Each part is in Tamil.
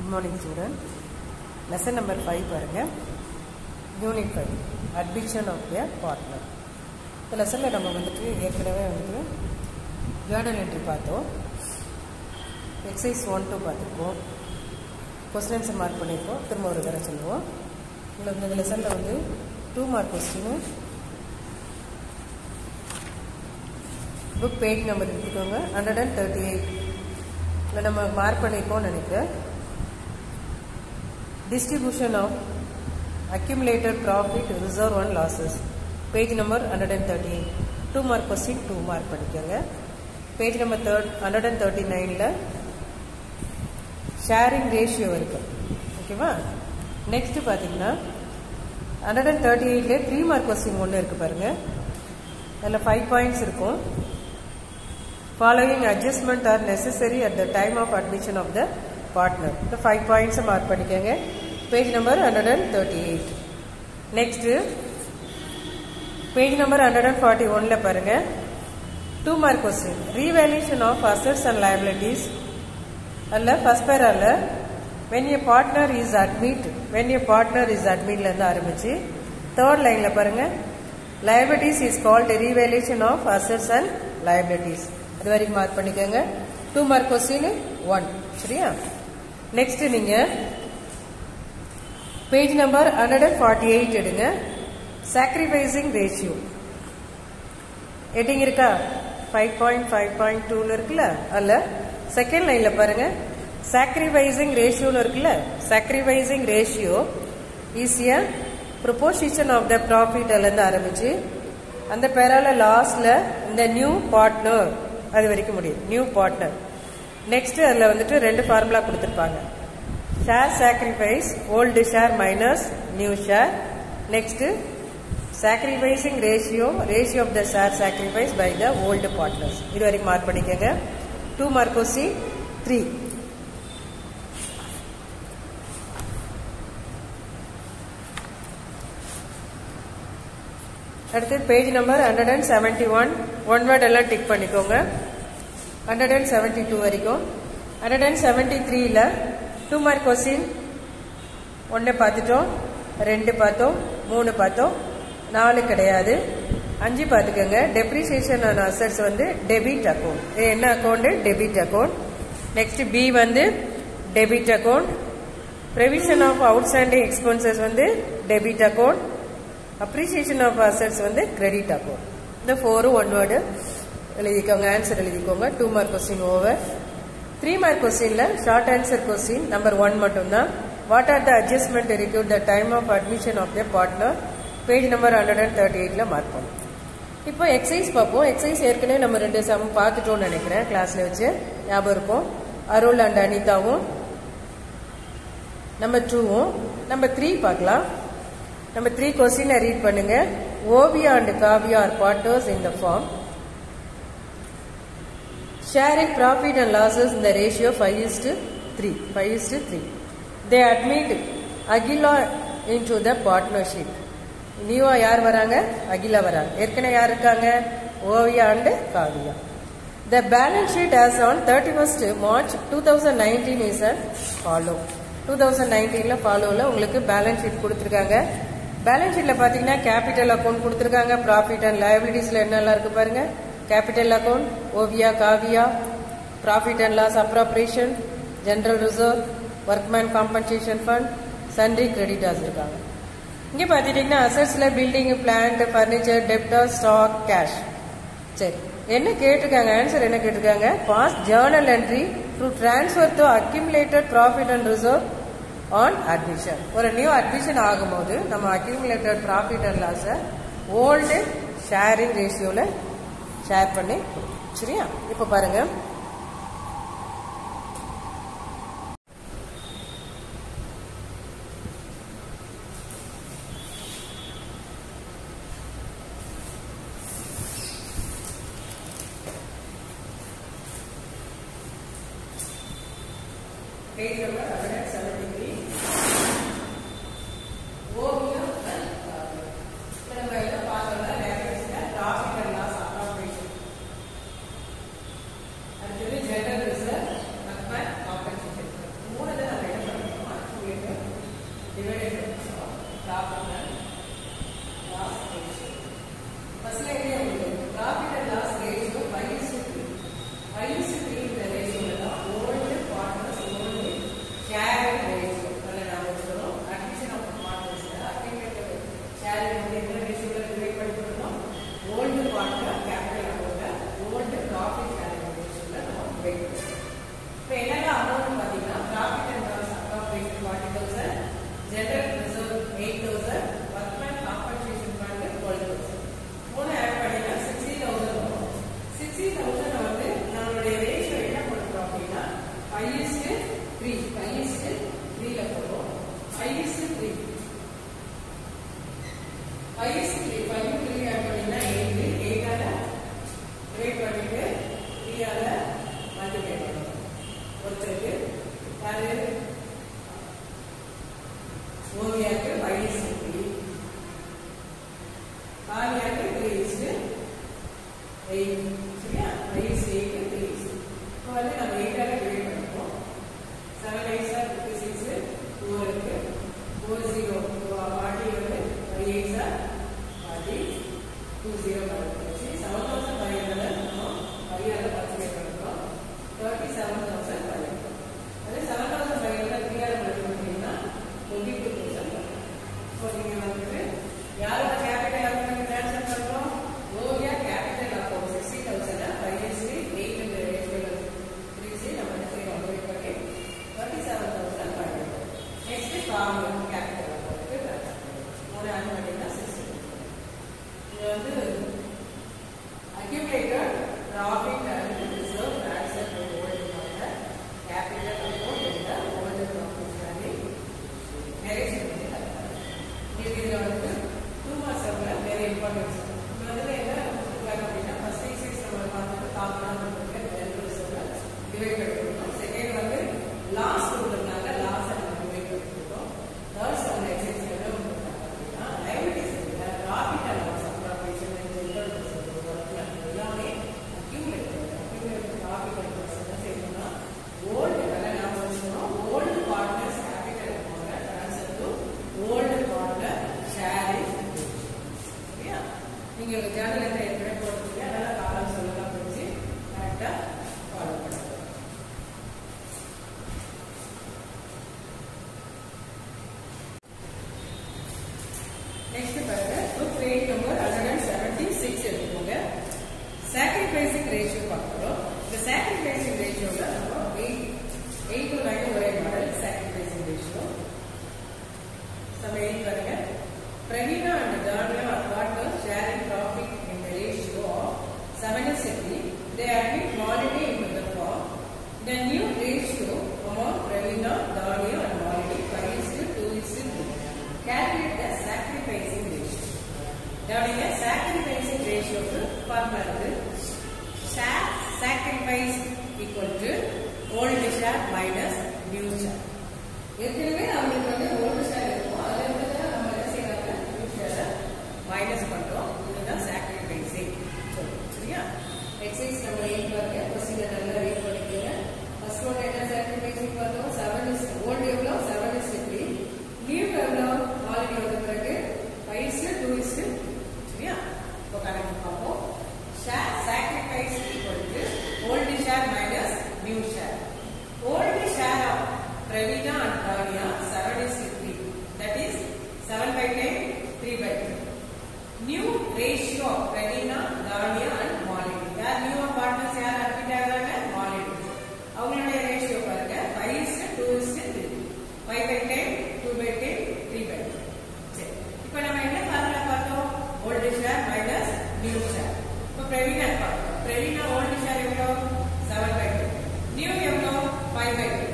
Good morning student lesson number five பாருங்கள் unit five admission of a partner இந்த லெசனில் நம்ம வந்துட்டு ஏற்கனவே வந்துட்டு ஜேர்னல் என்ட்ரி பார்த்தோம் எக்ஸசைஸ் ஒன் டூ பார்த்துருக்கோம் கொஸ்டின்ஸை மார்க் பண்ணியிருக்கோம் திரும்ப ஒரு தடவை சொல்லுவோம் இல்லை இந்த லெசனில் வந்து two mark question book page number எடுத்துக்கோங்க ஹண்ட்ரட் அண்ட் தேர்ட்டி எயிட் இல்லை நம்ம மார்க் பண்ணியிருக்கோம்னு நினைக்கிறேன் distribution of accumulated profit reserve and losses page number 138 2 mark question 2 mark படிக்கங்க page number 139 ல ஷேரிங் ரேஷியோ இருக்கு ஓகேவா நெக்ஸ்ட் பார்த்தீங்கன்னா ஹண்ட்ரட் அண்ட் தேர்ட்டி எயிட்லேயே த்ரீ மார்க் கொஸ்டின் ஒன்று இருக்கு பாருங்க அதில் ஃபைவ் பாயிண்ட்ஸ் இருக்கும் following adjustment are necessary at the time of admission of the partner இந்த ஃபைவ் பாயிண்ட்ஸை மார்க் பண்ணிக்கோங்க page number hundred and thirty eight next page number hundred and forty ஒனில் பாருங்கள் two mark question revaluation of assets and liabilities அல்ல ஃபர்ஸ்ட் பேர் அல்ல when a partner is admit when a partner is அட்மிட்லேருந்து ஆரம்பிச்சு தேர்ட் லைனில் பாருங்கள் liabilities is called revaluation of assets and liabilities அது வரைக்கும் மார்க் பண்ணிக்கோங்க டூ மார்க் கொஸ்டின் ஒன் சரியா நெக்ஸ்ட் நீங்க page number hundred and forty eight எடுங்க சாக்ரிஃபைசிங் ரேஷியோ ஹெட்டிங் இருக்கா ஃபைவ் பாயிண்ட் ஃபைவ் பாயிண்ட் டூல இருக்குல்ல அல்ல செகண்ட் லைன்ல பாருங்க சாக்ரிஃபைசிங் ரேஷியோன்னு இருக்குல்ல sacrificing ratio is a proposition of the profit இருந்து ஆரம்பிச்சு அந்த பேரால லாஸ்ட்ல இந்த நியூ பார்ட்னர் அது வரைக்கும் முடியும் நியூ பார்ட்னர் நெக்ஸ்ட் அதில் வந்துட்டு ரெண்டு ஃபார்முலா கொடுத்துருப்பாங்க share sacrifice old share minus new share next sacrificing ratio ratio of the share sacrifice by the old partners இது வரைக்கும் மார்க் பண்ணிக்கோங்க டூ மார்க்கோசி த்ரீ அடுத்து page number hundred and seventy one one word எல்லாம் டிக் பண்ணிக்கோங்க ஹண்ட்ரட் அண்ட் செவன்டி டூ வரைக்கும் ஹண்ட்ரட் அண்ட் செவன்டி த்ரீல டூ மார்க் கொஸ்டின் ஒன்று பார்த்துட்டோம் ரெண்டு பார்த்தோம் மூணு பார்த்தோம் நாலு கிடையாது அஞ்சு பார்த்துக்கோங்க டெப்ரிசியேஷன் ஆன் அசட்ஸ் வந்து டெபிட் அக்கௌண்ட் என்ன account debit account next B வந்து debit account provision of outstanding expenses வந்து debit account appreciation of assets வந்து கிரெடிட் அக்கௌண்ட் இந்த ஃபோரும் ஒன் வேர்டு எழுதிக்கோங்க ஆன்சர் எழுதிக்கோங்க two mark question over three mark கொஸ்டின்ல short answer question number one மட்டும்தான் what are the adjustment required the time of admission of the partner page number hundred and thirty எயிட்ல மார்க் பண்ணும் இப்போ எக்ஸசைஸ் பார்ப்போம் எக்ஸசைஸ் ஏற்கனவே நம்ம ரெண்டு சம் பார்த்துட்டோம்னு நினைக்கிறேன் கிளாஸ்ல வச்சு ஞாபகம் இருக்கும் அருள் அண்ட் அனிதாவும் நம்பர் டூவும் நம்பர் த்ரீ பார்க்கலாம் நம்பர் த்ரீ கொஸ்டினை ரீட் பண்ணுங்க Oviya and Kaviya are partners in the firm sharing profit and losses in the ratio 5 is to 3. 5 is to 3. They admit Agila into the partnership. நியூவா யார் வராங்க அகிலா வராங்க ஏற்கனவே யார் இருக்காங்க Oviya and Kaviya the balance sheet as on thirty first March two thousand nineteen is a follow two thousand நைன்டீன்ல ஃபாலோவில் உங்களுக்கு பேலன்ஸ் ஷீட் கொடுத்துருக்காங்க பேலன்ஸ் ஷீட்ல பார்த்தீங்கன்னா கேபிட்டல் அக்கௌண்ட் கொடுத்துருக்காங்க ப்ராஃபிட் அண்ட் லயபிலிட்டிஸ்ல என்னெல்லாம் இருக்கு பாருங்க capital account, OVIA, Kavia, profit and loss appropriation, general reserve, workman compensation fund, sundry creditors இருக்காங்க இங்க பாத்துட்டீங்கன்னா அசட்ஸ்ல building plant furniture debtor stock cash சரி என்ன கேட்டிருக்காங்க ஆன்சர் என்ன கேட்டிருக்காங்க pass journal entry to transfer to accumulated profit and reserve on admission ஒரு நியூ அட்மிஷன் ஆகும்போது நம்ம அக்யூமுலேட்டட் ப்ராஃபிட் அண்ட் லாஸை ஓல்டு ஷேரிங் ரேஷியோல ஷேர் பண்ணி சரியா இப்போ பாருங்க page number hundred seventy three ஓவியம் நம்ம என்ன பார்த்தோம்னா ப்ராஃபிட் அண்ட் லாஸ் அப்ராப்ரேஷன் அடுத்தது ஜெனரல் ரிசர்வ் நம்ம காம்பன்சேஷன் மூணு தான் நம்ம என்ன எயிட் தௌசண்ட் இப்போ என்னென்ன அமௌண்ட் பார்த்தீங்கன்னா profit and loss appropriation forty thousand general reserve eight thousand workmen compensation fund twelve thousand மூணு ஆட் பண்ணினா சிக்ஸ்டி தௌசண்ட் வரும் சிக்ஸ்டி தௌசண்ட் வந்து நம்மளுடைய ரேஷியோ என்ன பண்ணுறோம் அப்படின்னா five is to three five is to த்ரீல போடுறோம் five is to three five is to three five three add பண்ணினா எயிட் எயிட்டால டிவைட் பண்ணிட்டு த்ரீயால மல்டிப்ளை பண்ணணும் ஒருத்தருக்கு யாரு ஓவியாக்கு ஃபைவ் இஸ்டு த்ரீ காவியாக்கு த்ரீ இஸ்டு எயிட் சரியா five is to eight three is to இப்போ வந்து நம்ம எயிட்டால டிவைட் பண்ணிப்போம் seven eight sir fifty six two இருக்கு ஃபோர் ஜீரோ ஃபார்ட்டி வந்து five eight sir forty two zero வச்சு செவன் தௌசண்ட் ஃபைவ் ஹண்ட்ரட் நம்ம ஃபைவ் பர்ச்சேஸ் பண்ணுறோம் thirty seven thousand five hundred அதே seven thousand five hundred three hundred பண்ணிட்டீங்கன்னா டுவெண்ட்டி டூ தௌசண்ட் இப்போ நீங்கள் வந்துட்டு யாரோட கேபிட்டல் அக்கௌண்ட் ட்ரான்ஸ்ஃபர் பண்ணுறோம் Oviya capital account sixty thousand five இயர்ஸ்க்கு எயிட் ஹண்ட்ரட் ரேஷியோவில் த்ரீ சி நம்ம என்ன செய்யணும் அப்டேட் பண்ணி thirty seven thousand five hundred next form capital அக்கௌண்ட்டுக்கு ட்ரான்ஸ்ஃபர் மூணு ஆட் பண்ணிங்கன்னா சிக்ஸ்டி இது வந்து accumulated profit and reserve transfer to old fund capital account in the old profit sharing narration பண்ணி தரணும். இது இதுல வந்து டூ மார்க்ஸ் வெரி இம்பார்ட்டன்ஸ் முதல்ல என்ன கொடுத்துருக்காங்க அப்படின்னா ஃபர்ஸ்ட் எக்ஸைஸ் நம்ம பார்த்துட்டு காமனாக கொடுத்துருக்க வெல் ரிசர்வ் டிவைட் பண்ணிருக்கோம் செகண்ட் வந்து லாஸ் கொடுத்துருந்தாங்க லாஸ் நம்ம டிவைட் பண்ணிருக்கோம் தேர்ட் செவன் எக்ஸைஸ் என்ன கொடுத்துருக்காங்க அப்படின்னா லைபிலிட்டிஸ் இருக்குல்ல profit and loss appropriation general எல்லாமே accumulate accumulate profit and loss என்ன செய்யணும்னா ஓல்டு வேலை நாம வச்சுக்கணும் old partners capital account transfer to old partner sharing சரியா நீங்க உங்க ஜேர்னல் என்ற ஏற்கனவே போட்டுருக்கீங்க அதனால காலம் சொல்லலாம் வச்சு கரெக்டா ஃபாலோ பண்ணுங்க நெக்ஸ்ட் பாருங்க book page number hundred seventy six எடுத்துக்கோங்க சாக்ரிஃபைசிங் ரேஷியோ பார்க்குறோம் இந்த சாக்ரிஃபைசிங் ரேஷியோவில் நம்ம எயிட் எயிட் டு நைன் ஒரே மாடல் சாக்ரிஃபைசிங் ரேஷியோ நம்ம எயிட் பாருங்க Praveena and Dania are partners sharing profit in the ratio of 7 is 3. They admit Malini into the firm. The new ratio among Pravina, Dania and Malini 5 is to 2 is to 2. Calculate the sacrificing ratio. கவனிங்க sacrificing ratio க்கு ஃபார்முலா இருக்கு share sacrifice equal to old share minus new share ஏற்கனவே அவங்களுக்கு வந்து ஓல்டு ஷேர் இருக்கும் அதுல இருந்து தான் நம்ம என்ன செய்யறாங்க நியூ ஷேரை மைனஸ் பண்றோம் இதுதான் சாக்ரிஃபைசிங் சொல்லுவோம் சரியா எக்ஸைஸ் நம்ம எயிட் பாருங்க கொஸ்டின் நல்லா ரீட் பண்ணிக்கோங்க ஃபர்ஸ்ட் ஒன் என்ன சாக்ரிஃபைசிங் பார்த்தோம் செவன் இஸ் ஓல்டு எவ்வளோ செவன் இஸ் த்ரீ நியூ எவ்வளோ ஆல்ரெடி வந்த பிறகு ஃபைவ் இஸ் டூ இஸ் சரியா இப்போ கணக்கு பார்ப்போம் share sacrifice equal to old share minus new share old share of Pravina and Dania 7 is to 3. That is 7 by 10, 3 by 10. New ratio of Pravina, Dania and Malini. யார் நியூ பார்ட்னர்ஸ் யார் அட்மிட் ஆகுறாங்க மாலினி அவங்களுடைய ரேஷியோ பாருங்க 5 is to 2 is to 3. 5 by 10, 2 by 10, 3 by 10. சரி இப்போ நம்ம என்ன ஃபார்முலா பார்த்தோம் old share minus new share இப்போ பிரவீனா பார்த்தோம் பிரவீனா ஓல்டு ஷேர் எவ்வளோ 7 by 10. நியூ எவ்வளோ 5 by 10.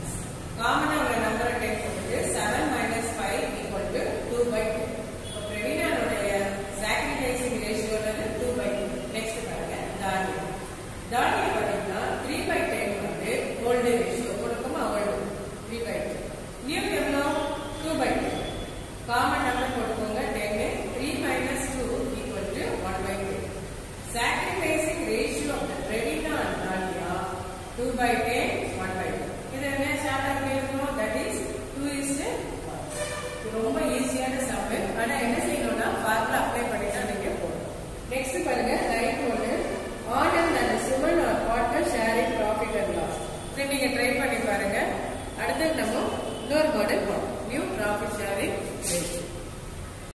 காமனா உள்ள நம்பரை டேக் பண்ணிட்டு 7 மைனஸ் 5 ஈக்குவல் டு 2 பை 2 இப்போ பிரவீனாவுடைய சாக்ரிஃபைசிங் ரேஷியோன்றது 2 பை 2 நெக்ஸ்ட் பாருங்க தானியா தானியா பார்த்தீங்கன்னா 3 பை 10 வந்து ஓல்டு ரேஷியோ கொடுக்குமா ஓல்டு 3 பை 2 நியூ எவ்வளோ 2 பை 2 காமன் நம்பர் போட்டுக்கோங்க 10 3 minus 2 equal to 1 by 2 sacrificing ratio of the Pravina and Dania 2 by 10 1 by 2 இது என்ன ஷார்ட்டா கேட்கணும் தட் இஸ் 2 is to 1 இது ரொம்ப ஈஸியான சம் ஆனா என்ன செய்யணும்னா ஃபார்முலா அப்ளை பண்ணி தான் நீங்க போடணும் நெக்ஸ்ட் பாருங்க ரைட் ஒன்று Anand and Suman are partner sharing profit and loss இதை நீங்க ட்ரை பண்ணி பாருங்க அடுத்து நம்ம இன்னொரு மாடல் போடணும் நியூ ப்ராஃபிட் ஷேரிங் ரேஷியோ